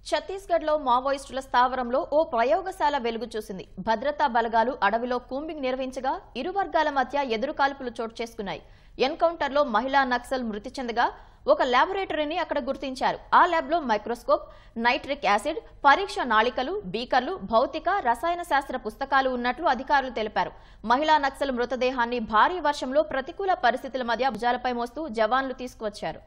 ఛత్తీస్గఢ్ లో మావోయిస్టుల స్థావరంలో ఓ ప్రయోగశాల వెలుగు చూసింది భద్రతా బలగాలు అడవిలో కూంబింగ్ నిర్వహించగా ఇరు వర్గాల మధ్య ఎదురుకాల్పులు చోటు చేసుకున్నాయి ఎన్కౌంటర్ లో మహిళా నక్సల్ మృతి చెందగా ఒక ల్యాబొరేటరీని అక్కడ గుర్తించారు ఆ ల్యాబ్ లో మైక్రోస్కోప్ నైట్రిక్ యాసిడ్ పరీక్ష నాళికలు బీకర్లు భౌతిక రసాయన శాస్త్ర పుస్తకాలు ఉన్నట్లు అధికారులు తెలిపారు మహిళా నక్సల్ మృతదేహాన్ని భారీ వర్షంలో ప్రతికూల పరిస్థితుల మధ్య భుజాలపై మోస్తూ జవాన్లు తీసుకువచ్చారు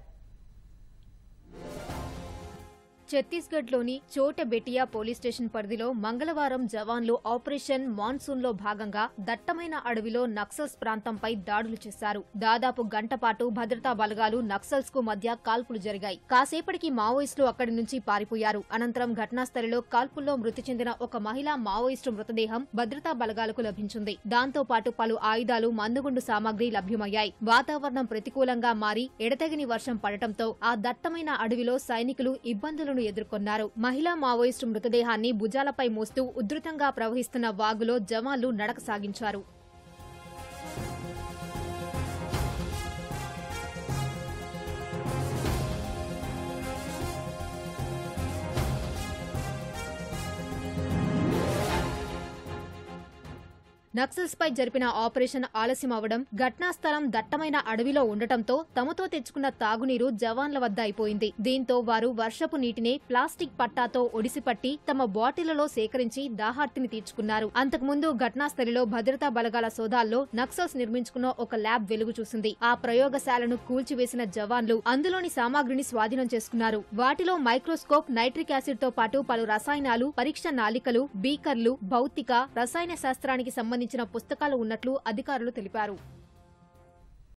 ఛత్తీస్గఢ్లోని చోట బెటియా పోలీస్ స్టేషన్ పరిధిలో మంగళవారం జవాన్లు ఆపరేషన్ మాన్సూన్ లో భాగంగా దట్టమైన అడవిలో నక్సల్స్ ప్రాంతంపై దాడులు చేశారు దాదాపు గంట పాటు భద్రతా బలగాలు నక్సల్స్ కు మధ్య కాల్పులు జరిగాయి కాసేపటికి మావోయిస్టులు అక్కడి నుంచి పారిపోయారు అనంతరం ఘటనా స్థలిలో కాల్పుల్లో మృతి చెందిన ఒక మహిళా మావోయిస్టు మృతదేహం భద్రతా బలగాలకు లభించింది దాంతో పాటు పలు ఆయుధాలు మందుగుండు సామాగ్రి లభ్యమయ్యాయి వాతావరణం ప్రతికూలంగా మారి ఎడతెగని వర్షం పడటంతో ఆ దట్టమైన అడవిలో సైనికులు ఇబ్బందులను ఎదుర్కొన్నారు మహిళా మావోయిస్టు మృతదేహాన్ని భుజాలపై మోస్తూ ఉధృతంగా ప్రవహిస్తున్న వాగులో జవాన్లు నడక సాగించారు నక్సల్స్ పై జరిపిన ఆపరేషన్ ఆలస్యం అవడం ఘటనా స్థలం దట్టమైన అడవిలో ఉండటంతో తమతో తెచ్చుకున్న తాగునీరు జవాన్ల వద్ద అయిపోయింది దీంతో వారు వర్షపు నీటిని ప్లాస్టిక్ పట్టాతో ఒడిసిపట్టి తమ బాటిళ్లలో సేకరించి దాహార్తిని తీర్చుకున్నారు అంతకుముందు ఘటనా స్థలిలో భద్రతా బలగాల సోదాల్లో నక్సల్స్ నిర్మించుకున్న ఒక ల్యాబ్ వెలుగు చూసింది ఆ ప్రయోగశాలను కూల్చివేసిన జవాన్లు అందులోని సామాగ్రిని స్వాధీనం చేసుకున్నారు వాటిలో మైక్రోస్కోప్ నైట్రిక్ యాసిడ్ తో పాటు పలు రసాయనాలు పరీక్ష నాలికలు బీకర్లు భౌతిక రసాయన శాస్త్రానికి సంబంధించిన పుస్తకాలు ఉన్నట్లు అధికారులు తెలిపారు